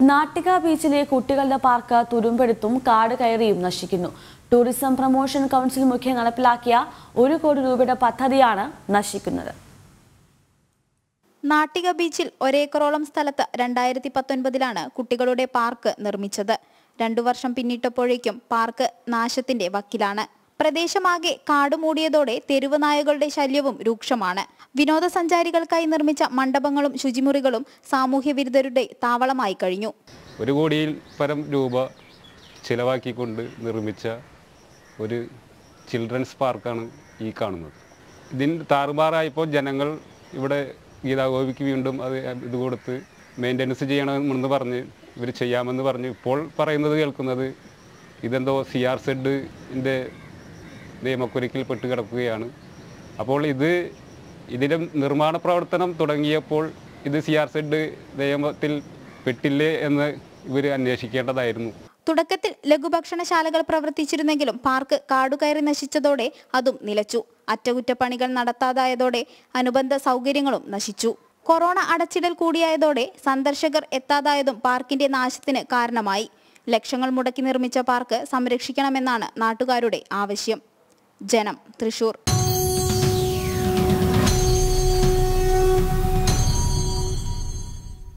നാട്ടിക ബീച്ചിലെ കുട്ടികളുടെ പാർക്ക് തുരുമ്പെടുത്തും കാട് കയറിയും നശിക്കുന്നു ടൂറിസം പ്രൊമോഷൻ കൗൺസിൽ മുഖ്യ നടപ്പിലാക്കിയ ഒരു കോടി രൂപയുടെ പദ്ധതിയാണ് നശിക്കുന്നത് നാട്ടിക ബീച്ചിൽ ഒരേക്കറോളം സ്ഥലത്ത് രണ്ടായിരത്തി പത്തൊൻപതിലാണ് കുട്ടികളുടെ പാർക്ക് നിർമ്മിച്ചത് രണ്ടു വർഷം പിന്നിട്ടപ്പോഴേക്കും പാർക്ക് നാശത്തിന്റെ വക്കിലാണ് പ്രദേശമാകെ കാട് മൂടിയതോടെ തെരുവ് നായകളുടെ ശല്യവും രൂക്ഷമാണ് വിനോദസഞ്ചാരികൾക്കായി നിർമ്മിച്ച മണ്ഡപങ്ങളും ശുചിമുറികളും സാമൂഹ്യ വിരുദ്ധരുടെ താവളമായി കഴിഞ്ഞു ഒരു കോടിയിൽ പരം രൂപ ചിലവാക്കിക്കൊണ്ട് നിർമ്മിച്ച ഒരു ചിൽഡ്രൻസ് പാർക്കാണ് ഈ കാണുന്നത് ഇതിന് താറുമാറായപ്പോൾ ജനങ്ങൾ ഇവിടെ ഗീതാഗോപിക്ക് വീണ്ടും അത് ഇത് കൊടുത്ത് മെയിൻ്റനൻസ് ചെയ്യണമെന്ന് പറഞ്ഞ് ഇവർ ചെയ്യാമെന്ന് പറഞ്ഞ് ഇപ്പോൾ പറയുന്നത് കേൾക്കുന്നത് ഇതെന്തോ സി ആർ സെഡിൻ്റെ നിയമക്കുരുക്കിൽ പെട്ട് കിടക്കുകയാണ് അപ്പോൾ ഇത് ഇതിൻ്റെ നിർമ്മാണ പ്രവർത്തനം തുടങ്ങിയപ്പോൾ ഇത് സി ആർ സെഡ് നിയമത്തിൽ പെട്ടില്ലേ എന്ന് ഇവർ അന്വേഷിക്കേണ്ടതായിരുന്നു തുടക്കത്തിൽ ലഘുഭക്ഷണശാലകൾ പ്രവർത്തിച്ചിരുന്നെങ്കിലും പാർക്ക് കാടുകയറി നശിച്ചതോടെ അതും നിലച്ചു അറ്റകുറ്റപ്പണികൾ നടത്താതായതോടെ അനുബന്ധ സൗകര്യങ്ങളും നശിച്ചു കൊറോണ അടച്ചിടൽ കൂടിയായതോടെ സന്ദർശകർ എത്താതായതും പാർക്കിന്റെ നാശത്തിന് കാരണമായി ലക്ഷങ്ങൾ മുടക്കി നിർമ്മിച്ച പാർക്ക് സംരക്ഷിക്കണമെന്നാണ് നാട്ടുകാരുടെ ആവശ്യം ജനം തൃശൂർ